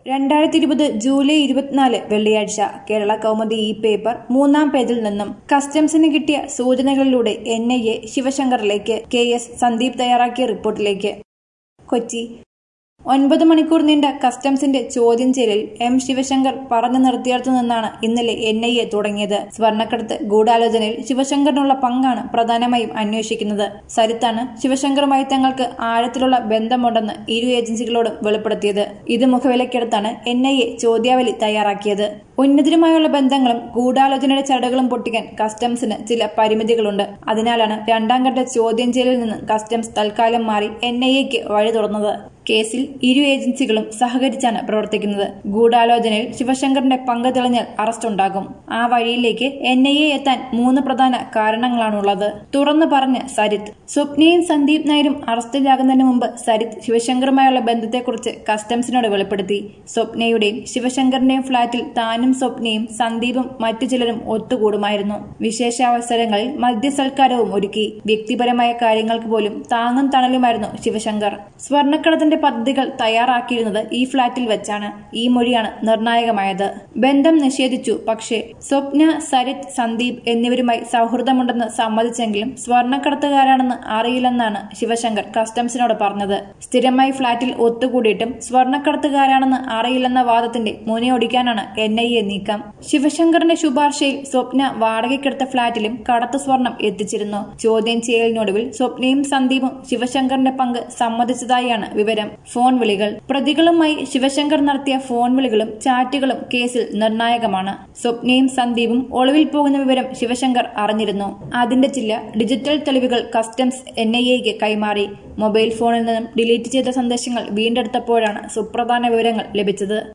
രണ്ടായിരത്തി ഇരുപത് ജൂലൈ ഇരുപത്തിനാല് വെള്ളിയാഴ്ച കേരള കൗമുദി ഈ പേപ്പർ മൂന്നാം പേജിൽ നിന്നും കസ്റ്റംസിന് കിട്ടിയ സൂചനകളിലൂടെ എൻ ഐ എ ശിവശങ്കറിലേക്ക് കെ എസ് സന്ദീപ് തയ്യാറാക്കിയ റിപ്പോർട്ടിലേക്ക് കൊച്ചി ഒൻപത് മണിക്കൂർ നീണ്ട കസ്റ്റംസിന്റെ ചോദ്യം ചെയ്യലിൽ എം ശിവശങ്കർ പറഞ്ഞു നിർത്തിയിടത്തു നിന്നാണ് ഇന്നലെ എൻ ഐ എ തുടങ്ങിയത് സ്വർണ്ണക്കടത്ത് ഗൂഢാലോചനയിൽ ശിവശങ്കറിനുള്ള പങ്കാണ് പ്രധാനമായും അന്വേഷിക്കുന്നത് സരിത്താണ് ശിവശങ്കറുമായി തങ്ങൾക്ക് ആഴത്തിലുള്ള ബന്ധമുണ്ടെന്ന് ഇരു ഏജൻസികളോടും വെളിപ്പെടുത്തിയത് ഇത് മുഖവിലക്കെടുത്താണ് എൻ ഐ എ ചോദ്യാവലി തയ്യാറാക്കിയത് ഉന്നതരുമായുള്ള ബന്ധങ്ങളും ഗൂഢാലോചനയുടെ ചരടുകളും പൊട്ടിക്കാൻ കസ്റ്റംസിന് ചില പരിമിതികളുണ്ട് അതിനാലാണ് രണ്ടാം ഘട്ട ചോദ്യം ചെയ്യലിൽ നിന്ന് കസ്റ്റംസ് തൽക്കാലം മാറി എൻ ഐ എക്ക് വഴി തുറന്നത് കേസിൽ ഇരു ഏജൻസികളും സഹകരിച്ചാണ് പ്രവർത്തിക്കുന്നത് ഗൂഢാലോചനയിൽ ശിവശങ്കറിന്റെ പങ്ക് തെളിഞ്ഞാൽ അറസ്റ്റ് ഉണ്ടാകും ആ വഴിയിലേക്ക് എൻ ഐ എ എത്താൻ മൂന്ന് പ്രധാന കാരണങ്ങളാണുള്ളത് തുറന്നു പറഞ്ഞ് സരിത്ത് സ്വപ്നയും സന്ദീപ് നായരും അറസ്റ്റിലാകുന്നതിന് മുമ്പ് സരിത്ത് ശിവശങ്കറുമായുള്ള ബന്ധത്തെക്കുറിച്ച് കസ്റ്റംസിനോട് വെളിപ്പെടുത്തി സ്വപ്നയുടെയും ശിവശങ്കറിന്റെയും ഫ്ളാറ്റിൽ താനും സ്വപ്നയും സന്ദീപും മറ്റു ചിലരും ഒത്തുകൂടുമായിരുന്നു വിശേഷാവസരങ്ങളിൽ മദ്യസൽക്കാരവും ഒരുക്കി വ്യക്തിപരമായ കാര്യങ്ങൾക്ക് പോലും താങ്ങും തണലുമായിരുന്നു ശിവശങ്കർ സ്വർണ്ണക്കടത്തിന്റെ പദ്ധതികൾ തയ്യാറാക്കിയിരുന്നത് ഈ ഫ്ളാറ്റിൽ വെച്ചാണ് ഈ മൊഴിയാണ് നിർണായകമായത് ബന്ധം നിഷേധിച്ചു പക്ഷേ സ്വപ്ന സരിത് സന്ദീപ് എന്നിവരുമായി സൗഹൃദമുണ്ടെന്ന് സമ്മതിച്ചെങ്കിലും സ്വർണ്ണക്കടത്തുകാരാണെന്ന് അറിയില്ലെന്നാണ് ശിവശങ്കർ കസ്റ്റംസിനോട് പറഞ്ഞത് സ്ഥിരമായി ഫ്ളാറ്റിൽ ഒത്തുകൂടിയിട്ടും സ്വർണ്ണക്കടത്തുകാരാണെന്ന് അറിയില്ലെന്ന വാദത്തിന്റെ മുനയൊടിക്കാനാണ് എൻ ഐ എ നീക്കം ശിവശങ്കറിന്റെ ശുപാർശയിൽ സ്വപ്ന വാടകയ്ക്കെടുത്ത ഫ്ളാറ്റിലും കടത്തു സ്വർണം എത്തിച്ചിരുന്നു ചോദ്യം ചെയ്യലിനൊടുവിൽ സ്വപ്നയും സന്ദീപും ശിവശങ്കറിന്റെ പങ്ക് സമ്മതിച്ചതായാണ് വിവരം ഫോൺ വിളികൾ പ്രതികളുമായി ശിവശങ്കർ നടത്തിയ ഫോൺ വിളികളും ചാറ്റുകളും കേസിൽ നിർണായകമാണ് സ്വപ്നയും സന്ദീപും ഒളിവിൽ പോകുന്ന വിവരം ശിവശങ്കർ അറിഞ്ഞിരുന്നു അതിന്റെ ചില ഡിജിറ്റൽ തെളിവുകൾ കസ്റ്റംസ് എൻ ഐ എക്ക് കൈമാറി മൊബൈൽ ഫോണിൽ നിന്നും ഡിലീറ്റ് ചെയ്ത സന്ദേശങ്ങൾ വീണ്ടെടുത്തപ്പോഴാണ് സുപ്രധാന വിവരങ്ങൾ ലഭിച്ചത്